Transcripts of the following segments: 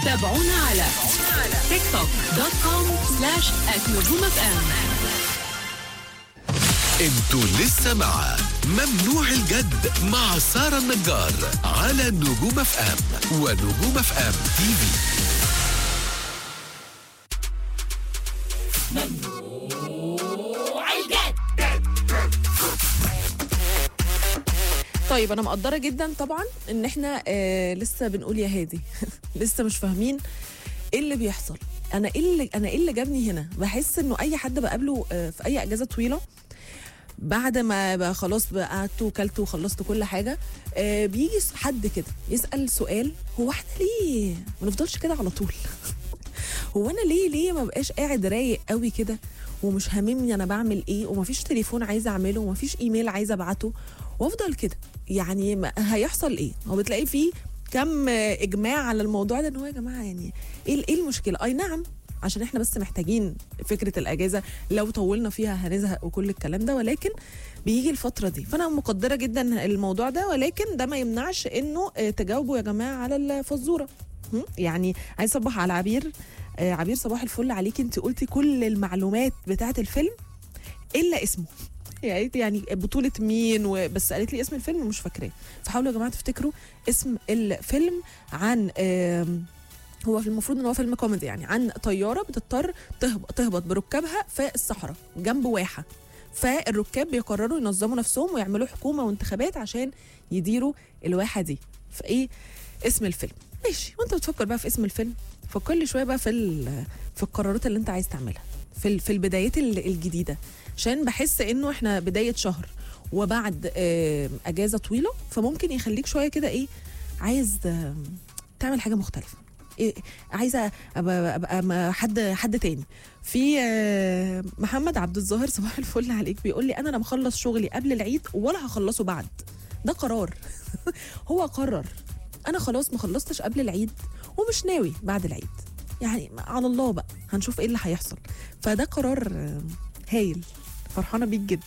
تابعونا على تيك توك دوت كوم سلاش نجوم اف ام انتوا لسه مع ممنوع الجد مع سارة النجار على نجوم اف ام ونجوم اف ام تي في طيب انا مقدره جدا طبعا ان احنا آه لسه بنقول يا هادي لسه مش فاهمين ايه اللي بيحصل انا ايه اللي انا ايه اللي جابني هنا بحس انه اي حد بقابله آه في اي اجازه طويله بعد ما بقى خلاص بقى قعدت وكلت وخلصت كل حاجه آه بيجي حد كده يسال سؤال هو احنا ليه ما نفضلش كده على طول هو انا ليه ليه ما بقاش قاعد رايق قوي كده ومش هاممني انا بعمل ايه ومفيش تليفون عايزه اعمله ومفيش ايميل عايزه ابعته وافضل كده يعني ما- هيحصل ايه هو بتلاقي فيه كم اجماع على الموضوع ده ان هو يا جماعه يعني ايه ايه المشكله اي نعم عشان احنا بس محتاجين فكره الاجازه لو طولنا فيها هنزهق وكل الكلام ده ولكن بيجي الفتره دي فانا مقدره جدا الموضوع ده ولكن ده ما يمنعش انه آه، تجاوبوا يا جماعه على الفزوره هم؟ يعني عايز اصبح على عبير آه، عبير صباح الفل عليكي انت قلتي كل المعلومات بتاعه الفيلم الا اسمه هي قالت لي يعني بطولة مين و... بس قالت لي اسم الفيلم مش فاكراه فحاولوا يا جماعة تفتكروا اسم الفيلم عن آم، هو في المفروض ان هو فيلم كوميدي يعني عن طيارة بتضطر تهبط, تهبط بركابها في الصحراء جنب واحة فالركاب بيقرروا ينظموا نفسهم ويعملوا حكومة وانتخابات عشان يديروا الواحة دي فايه اسم الفيلم ماشي وانت بتفكر بقى في اسم الفيلم فكر لي شويه بقى في ال- في القرارات اللي انت عايز تعملها في ال- في البدايات ال- الجديده عشان بحس انه احنا بدايه شهر وبعد آه، اجازه طويله فممكن يخليك شويه كده ايه عايز آه، تعمل حاجه مختلفه إيه عايزه ابقى, أبقى م- حد حد تاني في آه، محمد عبد الظاهر صباح الفل عليك بيقول لي انا لا مخلص شغلي قبل العيد ولا هخلصه بعد ده قرار هو قرر انا خلاص ما خلصتش قبل العيد ومش ناوي بعد العيد يعني على الله بقى هنشوف ايه اللي هيحصل فده قرار آه، هايل فرحانه بيك جدا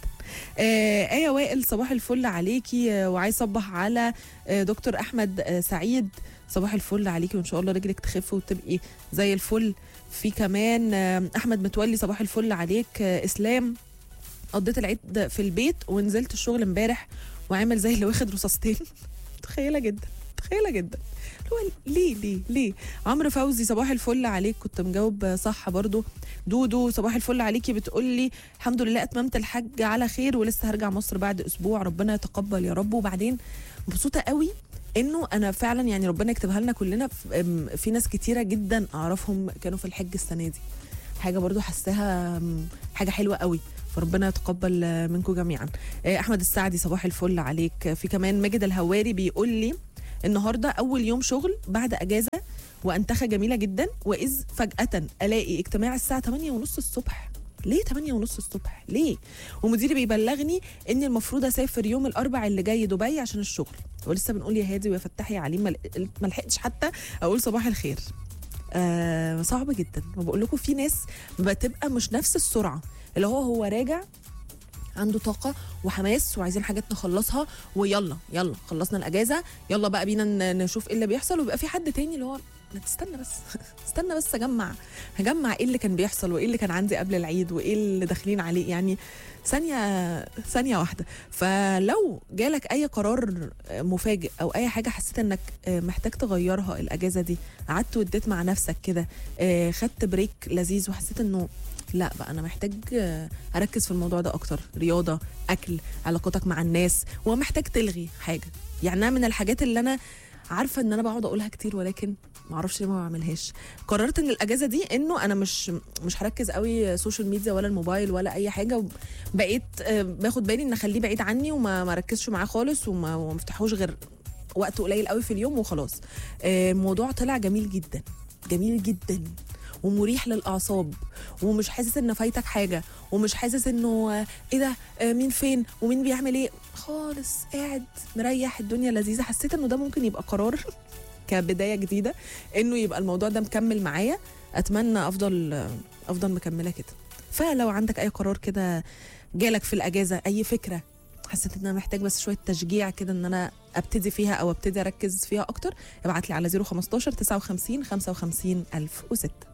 آه آية وائل صباح الفل عليكي آه وعايز صبح على آه دكتور أحمد آه سعيد صباح الفل عليكي وإن شاء الله رجلك تخف وتبقي زي الفل في كمان آه أحمد متولي صباح الفل عليك آه إسلام قضيت العيد في البيت ونزلت الشغل امبارح وعامل زي اللي واخد رصاصتين متخيله جدا متخيله جدا اللي هو ليه ليه ليه عمرو فوزي صباح الفل عليك كنت مجاوب صح برضو دودو صباح الفل عليكي بتقول لي الحمد لله اتممت الحج على خير ولسه هرجع مصر بعد اسبوع ربنا يتقبل يا رب وبعدين مبسوطه قوي انه انا فعلا يعني ربنا يكتبها لنا كلنا في, أم، في ناس كتيره جدا اعرفهم كانوا في الحج السنه دي حاجه برضو حساها أم، حاجه حلوه قوي فربنا يتقبل آه، منكم جميعا آه، احمد السعدي صباح الفل عليك آه، في كمان ماجد الهواري بيقول لي النهارده اول يوم شغل بعد اجازه وانتخه جميله جدا واذ فجاه الاقي اجتماع الساعه 8 ونص الصبح ليه 8 ونص الصبح ليه ومديري بيبلغني اني المفروض اسافر يوم الاربع اللي جاي دبي عشان الشغل ولسه بنقول يا هادي ويا فتحي يا عليم ما- ما لحقتش حتى اقول صباح الخير آه صعب جدا وبقول لكم في ناس بتبقى مش نفس السرعه اللي هو هو راجع عنده طاقة وحماس وعايزين حاجات نخلصها ويلا يلا خلصنا الأجازة يلا بقى بينا ن- نشوف ايه اللي بيحصل ويبقى في حد تاني اللي هو ما تستنى بس استنى بس اجمع هجمع ايه اللي كان بيحصل وايه اللي كان عندي قبل العيد وايه اللي داخلين عليه يعني ثانية ثانية واحدة فلو جالك أي قرار مفاجئ أو أي حاجة حسيت إنك محتاج تغيرها الأجازة دي قعدت واديت مع نفسك كده آه، خدت بريك لذيذ وحسيت إنه لا بقى انا محتاج آه، اركز في الموضوع ده اكتر رياضه اكل علاقاتك مع الناس ومحتاج تلغي حاجه يعني أنا من الحاجات اللي انا عارفه ان انا بقعد اقولها كتير ولكن ما اعرفش ليه ما بعملهاش قررت ان الاجازه دي انه انا مش مش هركز قوي سوشيال ميديا ولا الموبايل ولا اي حاجه بقيت آه، باخد بالي ان اخليه بعيد عني وما ما ركزش معاه خالص وما وما افتحوش غير وقت قليل قوي في اليوم وخلاص آه، الموضوع طلع جميل جدا جميل جدا ومريح للاعصاب ومش حاسس ان فايتك حاجه ومش حاسس انه آه، ايه ده آه، مين فين ومين بيعمل ايه خالص قاعد مريح الدنيا لذيذه حسيت انه ده ممكن يبقى قرار كبدايه جديده انه يبقى الموضوع ده مكمل معايا اتمنى افضل آه، افضل مكمله كده فلو عندك اي قرار كده جالك في الاجازه اي فكره حسيت ان انا محتاج بس شويه تشجيع كده ان انا ابتدي فيها او ابتدي اركز فيها اكتر ابعت لي على 015 59 55 1006